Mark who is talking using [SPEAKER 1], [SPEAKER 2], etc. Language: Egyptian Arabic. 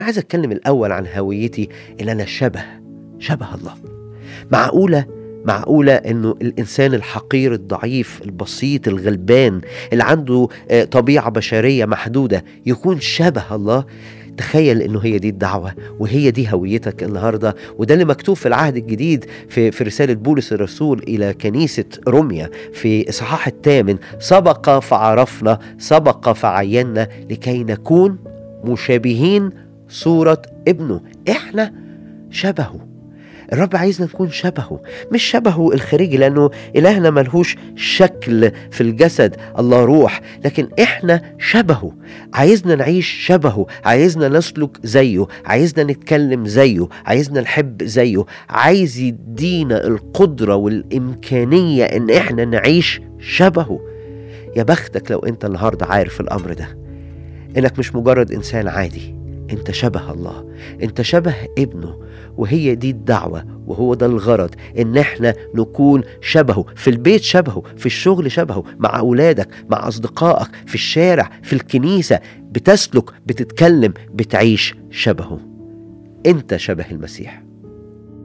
[SPEAKER 1] عايز اتكلم الاول عن هويتي اللي انا شبه شبه الله معقوله معقولة انه الانسان الحقير الضعيف البسيط الغلبان اللي عنده آه، طبيعة بشرية محدودة يكون شبه الله تخيل انه هي دي الدعوة وهي دي هويتك النهاردة وده اللي مكتوب في العهد الجديد في, في رسالة بولس الرسول الى كنيسة روميا في اصحاح الثامن سبق فعرفنا سبق فعينا لكي نكون مشابهين صورة ابنه احنا شبهه الرب عايزنا نكون شبهه مش شبهه الخارجي لأنه إلهنا ملهوش شكل في الجسد الله روح لكن إحنا شبهه عايزنا نعيش شبهه عايزنا نسلك زيه عايزنا نتكلم زيه عايزنا نحب زيه عايز يدينا القدرة والإمكانية إن إحنا نعيش شبهه يا بختك لو أنت النهاردة عارف الأمر ده إنك مش مجرد إنسان عادي انت شبه الله انت شبه ابنه وهي دي الدعوه وهو ده الغرض ان احنا نكون شبهه في البيت شبهه في الشغل شبهه مع اولادك مع اصدقائك في الشارع في الكنيسه بتسلك بتتكلم بتعيش شبهه انت شبه المسيح